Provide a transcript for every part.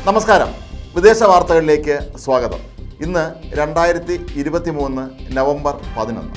നമസ്കാരം വിദേശ വാർത്തകളിലേക്ക് സ്വാഗതം ഇന്ന് രണ്ടായിരത്തി ഇരുപത്തി മൂന്ന് നവംബർ പതിനൊന്ന്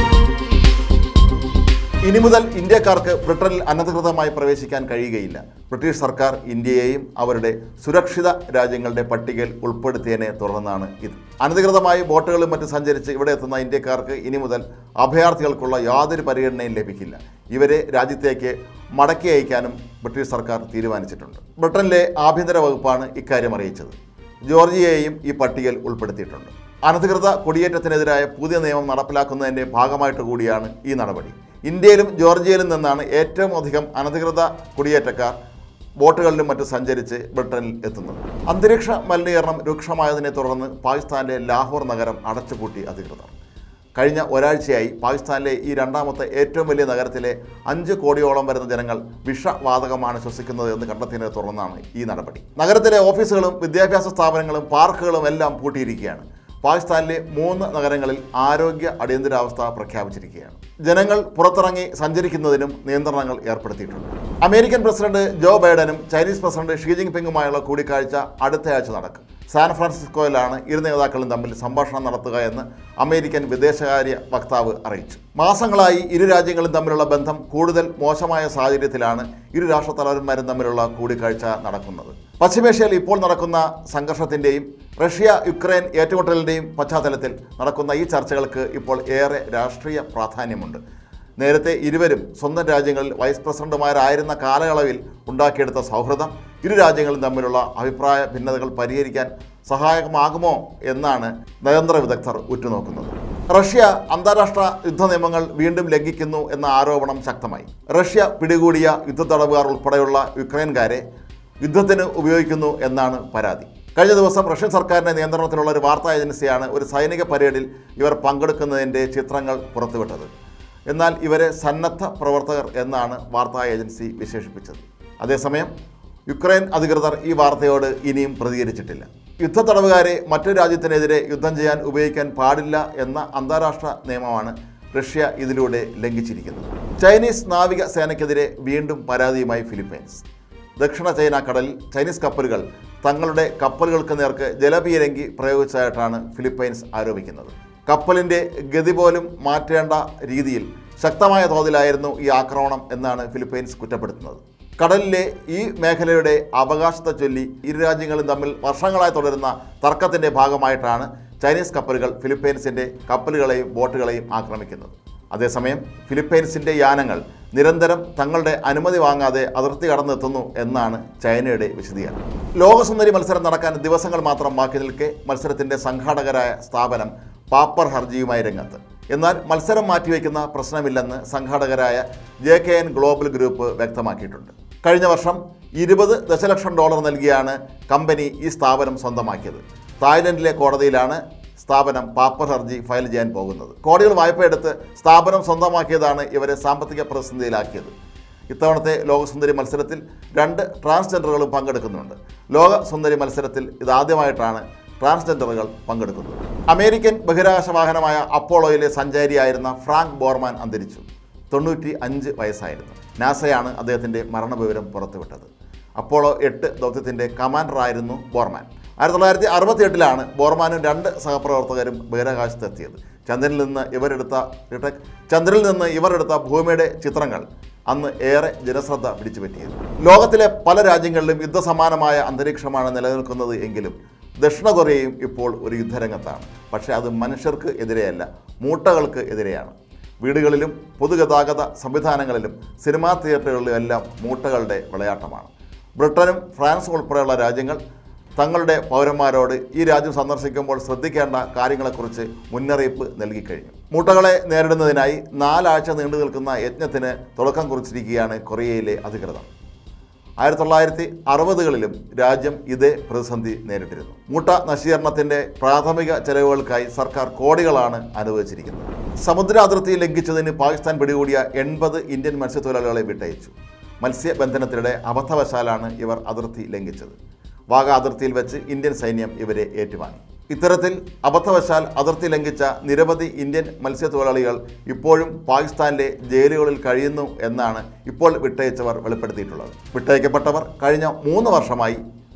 ഇനി മുതൽ ഇന്ത്യക്കാർക്ക് ബ്രിട്ടനിൽ അനധികൃതമായി പ്രവേശിക്കാൻ കഴിയുകയില്ല ബ്രിട്ടീഷ് സർക്കാർ ഇന്ത്യയെയും അവരുടെ സുരക്ഷിത രാജ്യങ്ങളുടെ പട്ടികയിൽ ഉൾപ്പെടുത്തിയതിനെ തുടർന്നാണ് ഇത് അനധികൃതമായി ബോട്ടുകളും മറ്റും സഞ്ചരിച്ച് ഇവിടെ എത്തുന്ന ഇന്ത്യക്കാർക്ക് ഇനി മുതൽ അഭയാർത്ഥികൾക്കുള്ള യാതൊരു പരിഗണനയും ലഭിക്കില്ല ഇവരെ രാജ്യത്തേക്ക് മടക്കി അയക്കാനും ബ്രിട്ടീഷ് സർക്കാർ തീരുമാനിച്ചിട്ടുണ്ട് ബ്രിട്ടനിലെ ആഭ്യന്തര വകുപ്പാണ് ഇക്കാര്യം അറിയിച്ചത് ജോർജിയയെയും ഈ പട്ടികയിൽ ഉൾപ്പെടുത്തിയിട്ടുണ്ട് അനധികൃത കുടിയേറ്റത്തിനെതിരായ പുതിയ നിയമം നടപ്പിലാക്കുന്നതിൻ്റെ ഭാഗമായിട്ട് കൂടിയാണ് ഈ നടപടി ഇന്ത്യയിലും ജോർജിയയിലും നിന്നാണ് ഏറ്റവും അധികം അനധികൃത കുടിയേറ്റക്കാർ ബോട്ടുകളിലും മറ്റും സഞ്ചരിച്ച് ബ്രിട്ടനിൽ എത്തുന്നത് അന്തരീക്ഷ മലിനീകരണം രൂക്ഷമായതിനെ തുടർന്ന് പാകിസ്ഥാനിലെ ലാഹോർ നഗരം അടച്ചുപൂട്ടി അധികൃതർ കഴിഞ്ഞ ഒരാഴ്ചയായി പാകിസ്ഥാനിലെ ഈ രണ്ടാമത്തെ ഏറ്റവും വലിയ നഗരത്തിലെ അഞ്ച് കോടിയോളം വരുന്ന ജനങ്ങൾ വിഷവാതകമാണ് ശ്വസിക്കുന്നത് എന്ന് കണ്ടെത്തിയതിനെ തുടർന്നാണ് ഈ നടപടി നഗരത്തിലെ ഓഫീസുകളും വിദ്യാഭ്യാസ സ്ഥാപനങ്ങളും പാർക്കുകളും എല്ലാം പൂട്ടിയിരിക്കുകയാണ് പാകിസ്ഥാനിലെ മൂന്ന് നഗരങ്ങളിൽ ആരോഗ്യ അടിയന്തരാവസ്ഥ പ്രഖ്യാപിച്ചിരിക്കുകയാണ് ജനങ്ങൾ പുറത്തിറങ്ങി സഞ്ചരിക്കുന്നതിനും നിയന്ത്രണങ്ങൾ ഏർപ്പെടുത്തിയിട്ടുണ്ട് അമേരിക്കൻ പ്രസിഡന്റ് ജോ ബൈഡനും ചൈനീസ് പ്രസിഡന്റ് ഷീ ജിങ് പിങ്ങുമായുള്ള കൂടിക്കാഴ്ച അടുത്തയാഴ്ച നടക്കും സാൻ ഫ്രാൻസിസ്കോയിലാണ് ഇരു നേതാക്കളും തമ്മിൽ സംഭാഷണം നടത്തുക എന്ന് അമേരിക്കൻ വിദേശകാര്യ വക്താവ് അറിയിച്ചു മാസങ്ങളായി ഇരു രാജ്യങ്ങളും തമ്മിലുള്ള ബന്ധം കൂടുതൽ മോശമായ സാഹചര്യത്തിലാണ് ഇരു രാഷ്ട്രത്തലവന്മാരും തമ്മിലുള്ള കൂടിക്കാഴ്ച നടക്കുന്നത് പശ്ചിമേഷ്യയിൽ ഇപ്പോൾ നടക്കുന്ന സംഘർഷത്തിൻ്റെയും റഷ്യ യുക്രൈൻ ഏറ്റുമുട്ടലിൻ്റെയും പശ്ചാത്തലത്തിൽ നടക്കുന്ന ഈ ചർച്ചകൾക്ക് ഇപ്പോൾ ഏറെ രാഷ്ട്രീയ പ്രാധാന്യമുണ്ട് നേരത്തെ ഇരുവരും സ്വന്തം രാജ്യങ്ങളിൽ വൈസ് പ്രസിഡന്റുമാരായിരുന്ന കാലയളവിൽ ഉണ്ടാക്കിയെടുത്ത സൗഹൃദം ഇരു രാജ്യങ്ങളും തമ്മിലുള്ള അഭിപ്രായ ഭിന്നതകൾ പരിഹരിക്കാൻ സഹായകമാകുമോ എന്നാണ് നയതന്ത്ര വിദഗ്ധർ ഉറ്റുനോക്കുന്നത് റഷ്യ അന്താരാഷ്ട്ര യുദ്ധ നിയമങ്ങൾ വീണ്ടും ലംഘിക്കുന്നു എന്ന ആരോപണം ശക്തമായി റഷ്യ പിടികൂടിയ യുദ്ധത്തടവുകാർ ഉൾപ്പെടെയുള്ള യുക്രൈൻകാരെ യുദ്ധത്തിന് ഉപയോഗിക്കുന്നു എന്നാണ് പരാതി കഴിഞ്ഞ ദിവസം റഷ്യൻ സർക്കാരിൻ്റെ നിയന്ത്രണത്തിലുള്ള ഒരു വാർത്താ ഏജൻസിയാണ് ഒരു സൈനിക പരേഡിൽ ഇവർ പങ്കെടുക്കുന്നതിൻ്റെ ചിത്രങ്ങൾ പുറത്തുവിട്ടത് എന്നാൽ ഇവരെ സന്നദ്ധ പ്രവർത്തകർ എന്നാണ് വാർത്താ ഏജൻസി വിശേഷിപ്പിച്ചത് അതേസമയം യുക്രൈൻ അധികൃതർ ഈ വാർത്തയോട് ഇനിയും പ്രതികരിച്ചിട്ടില്ല യുദ്ധത്തടവുകാരെ മറ്റൊരു രാജ്യത്തിനെതിരെ യുദ്ധം ചെയ്യാൻ ഉപയോഗിക്കാൻ പാടില്ല എന്ന അന്താരാഷ്ട്ര നിയമമാണ് റഷ്യ ഇതിലൂടെ ലംഘിച്ചിരിക്കുന്നത് ചൈനീസ് നാവിക സേനയ്ക്കെതിരെ വീണ്ടും പരാതിയുമായി ഫിലിപ്പൈൻസ് ദക്ഷിണ ചൈന കടലിൽ ചൈനീസ് കപ്പലുകൾ തങ്ങളുടെ കപ്പലുകൾക്ക് നേർക്ക് ജലപീരങ്കി പ്രയോഗിച്ചതായിട്ടാണ് ഫിലിപ്പൈൻസ് ആരോപിക്കുന്നത് കപ്പലിൻ്റെ ഗതി പോലും മാറ്റേണ്ട രീതിയിൽ ശക്തമായ തോതിലായിരുന്നു ഈ ആക്രമണം എന്നാണ് ഫിലിപ്പൈൻസ് കുറ്റപ്പെടുത്തുന്നത് കടലിലെ ഈ മേഖലയുടെ അവകാശത്തെ ചൊല്ലി ഇരു രാജ്യങ്ങളും തമ്മിൽ വർഷങ്ങളായി തുടരുന്ന തർക്കത്തിൻ്റെ ഭാഗമായിട്ടാണ് ചൈനീസ് കപ്പലുകൾ ഫിലിപ്പൈൻസിൻ്റെ കപ്പലുകളെയും ബോട്ടുകളെയും ആക്രമിക്കുന്നത് അതേസമയം ഫിലിപ്പൈൻസിൻ്റെ യാനങ്ങൾ നിരന്തരം തങ്ങളുടെ അനുമതി വാങ്ങാതെ അതിർത്തി കടന്നെത്തുന്നു എന്നാണ് ചൈനയുടെ വിശദീകരണം ലോകസുന്ദരി മത്സരം നടക്കാൻ ദിവസങ്ങൾ മാത്രം ബാക്കി നിൽക്കെ മത്സരത്തിൻ്റെ സംഘാടകരായ സ്ഥാപനം പാപ്പർ ഹർജിയുമായി രംഗത്ത് എന്നാൽ മത്സരം മാറ്റിവെക്കുന്ന പ്രശ്നമില്ലെന്ന് സംഘാടകരായ J K N Global Group വ്യക്തമാക്കിയിട്ടുണ്ട് കഴിഞ്ഞ വർഷം ഇരുപത് ദശലക്ഷം ഡോളർ നൽകിയാണ് കമ്പനി ഈ സ്ഥാപനം സ്വന്തമാക്കിയത് തായ്ലൻഡിലെ കോടതിയിലാണ് സ്ഥാപനം പാപ്പർ ഹർജി ഫയൽ ചെയ്യാൻ പോകുന്നത് കോടികൾ വായ്പയെടുത്ത് സ്ഥാപനം സ്വന്തമാക്കിയതാണ് ഇവരെ സാമ്പത്തിക പ്രതിസന്ധിയിലാക്കിയത് ഇത്തവണത്തെ ലോകസുന്ദരി മത്സരത്തിൽ രണ്ട് ട്രാൻസ്ജെൻഡറുകളും പങ്കെടുക്കുന്നുണ്ട് ലോക സുന്ദരി മത്സരത്തിൽ ഇതാദ്യമായിട്ടാണ് ട്രാൻസ്ജെൻഡറുകൾ പങ്കെടുക്കുന്നത് അമേരിക്കൻ ബഹിരാകാശ വാഹനമായ അപ്പോളോയിലെ സഞ്ചാരിയായിരുന്ന ഫ്രാങ്ക് ബോർമാൻ അന്തരിച്ചു തൊണ്ണൂറ്റി അഞ്ച് വയസ്സായിരുന്നു നാസയാണ് അദ്ദേഹത്തിൻ്റെ മരണവിവരം പുറത്തുവിട്ടത് അപ്പോളോ എട്ട് ദൗത്യത്തിൻ്റെ കമാൻഡറായിരുന്നു ബോർമാൻ ആയിരത്തി തൊള്ളായിരത്തി അറുപത്തി എട്ടിലാണ് ബോർമാനും രണ്ട് സഹപ്രവർത്തകരും ബഹിരാകാശത്തെത്തിയത് ചന്ദ്രനിൽ നിന്ന് ഇവരെടുത്ത ഡിറ്റക് ചന്ദ്രനിൽ നിന്ന് ഇവർ എടുത്ത ഭൂമിയുടെ ചിത്രങ്ങൾ അന്ന് ഏറെ ജനശ്രദ്ധ പിടിച്ചുപറ്റിയത് ലോകത്തിലെ പല രാജ്യങ്ങളിലും യുദ്ധസമാനമായ അന്തരീക്ഷമാണ് നിലനിൽക്കുന്നത് എങ്കിലും ദക്ഷിണ കൊറിയയും ഇപ്പോൾ ഒരു യുദ്ധരംഗത്താണ് പക്ഷേ അത് മനുഷ്യർക്ക് എതിരെയല്ല മൂട്ടകൾക്ക് എതിരെയാണ് വീടുകളിലും പൊതുഗതാഗത സംവിധാനങ്ങളിലും സിനിമാ തിയേറ്ററുകളിലും എല്ലാം മൂട്ടകളുടെ വിളയാട്ടമാണ് ബ്രിട്ടനും ഫ്രാൻസും ഉൾപ്പെടെയുള്ള രാജ്യങ്ങൾ തങ്ങളുടെ പൗരന്മാരോട് ഈ രാജ്യം സന്ദർശിക്കുമ്പോൾ ശ്രദ്ധിക്കേണ്ട കാര്യങ്ങളെക്കുറിച്ച് മുന്നറിയിപ്പ് നൽകിക്കഴിഞ്ഞു മൂട്ടകളെ നേരിടുന്നതിനായി നാലാഴ്ച നീണ്ടു നിൽക്കുന്ന യജ്ഞത്തിന് തുടക്കം കുറിച്ചിരിക്കുകയാണ് കൊറിയയിലെ അധികൃതർ ആയിരത്തി തൊള്ളായിരത്തി അറുപതുകളിലും രാജ്യം ഇതേ പ്രതിസന്ധി നേരിട്ടിരുന്നു മൂട്ട നശീകരണത്തിൻ്റെ പ്രാഥമിക ചെലവുകൾക്കായി സർക്കാർ കോടികളാണ് അനുവദിച്ചിരിക്കുന്നത് സമുദ്ര അതിർത്തി ലംഘിച്ചതിന് പാകിസ്ഥാൻ പിടികൂടിയ എൺപത് ഇന്ത്യൻ മത്സ്യത്തൊഴിലാളികളെ വിട്ടയച്ചു മത്സ്യബന്ധനത്തിനിടെ അബദ്ധവശാലാണ് ഇവർ അതിർത്തി ലംഘിച്ചത് വാഗ അതിർത്തിയിൽ വെച്ച് ഇന്ത്യൻ സൈന്യം ഇവരെ ഏറ്റുവാങ്ങി ഇത്തരത്തിൽ അബദ്ധവശാൽ അതിർത്തി ലംഘിച്ച നിരവധി ഇന്ത്യൻ മത്സ്യത്തൊഴിലാളികൾ ഇപ്പോഴും പാകിസ്ഥാനിലെ ജയിലുകളിൽ കഴിയുന്നു എന്നാണ് ഇപ്പോൾ വിട്ടയച്ചവർ വെളിപ്പെടുത്തിയിട്ടുള്ളത് വിട്ടയക്കപ്പെട്ടവർ കഴിഞ്ഞ മൂന്ന് വർഷമായി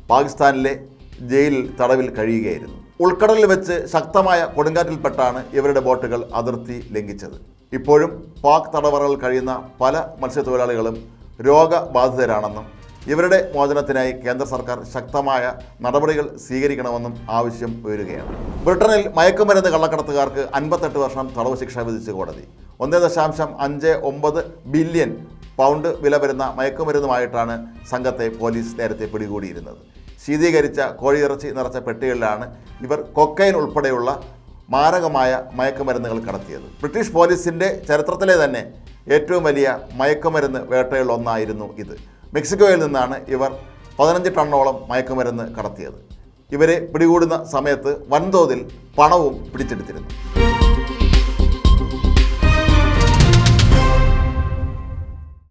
പാകിസ്ഥാനിലെ ജയിലിൽ തടവിൽ കഴിയുകയായിരുന്നു ഉൾക്കടലിൽ വെച്ച് ശക്തമായ കൊടുങ്കാറ്റിൽപ്പെട്ടാണ് ഇവരുടെ ബോട്ടുകൾ അതിർത്തി ലംഘിച്ചത് ഇപ്പോഴും പാക് തടവറകൾ കഴിയുന്ന പല മത്സ്യത്തൊഴിലാളികളും രോഗബാധിതരാണെന്നും ഇവരുടെ മോചനത്തിനായി കേന്ദ്ര സർക്കാർ ശക്തമായ നടപടികൾ സ്വീകരിക്കണമെന്നും ആവശ്യം ഉയരുകയാണ് ബ്രിട്ടനിൽ മയക്കുമരുന്ന് കള്ളക്കടത്തുകാർക്ക് അൻപത്തെട്ട് വർഷം തടവ് ശിക്ഷ വിധിച്ച് കോടതി ഒന്നേ ദശാംശം അഞ്ച് ഒമ്പത് ബില്യൺ പൗണ്ട് വില വരുന്ന മയക്കുമരുന്നുമായിട്ടാണ് സംഘത്തെ പോലീസ് നേരത്തെ പിടികൂടിയിരുന്നത് ശീതീകരിച്ച കോഴിയിറച്ചി നിറച്ച പെട്ടികളിലാണ് ഇവർ കൊക്കൈൻ ഉൾപ്പെടെയുള്ള മാരകമായ മയക്കുമരുന്നുകൾ കടത്തിയത് ബ്രിട്ടീഷ് പോലീസിൻ്റെ ചരിത്രത്തിലെ തന്നെ ഏറ്റവും വലിയ മയക്കുമരുന്ന് വേട്ടകളിൽ ഒന്നായിരുന്നു ഇത് മെക്സിക്കോയിൽ നിന്നാണ് ഇവർ പതിനഞ്ച് ടണ്ണോളം മയക്കുമരുന്ന് കടത്തിയത് ഇവരെ പിടികൂടുന്ന സമയത്ത് വൻതോതിൽ പണവും പിടിച്ചെടുത്തിരുന്നു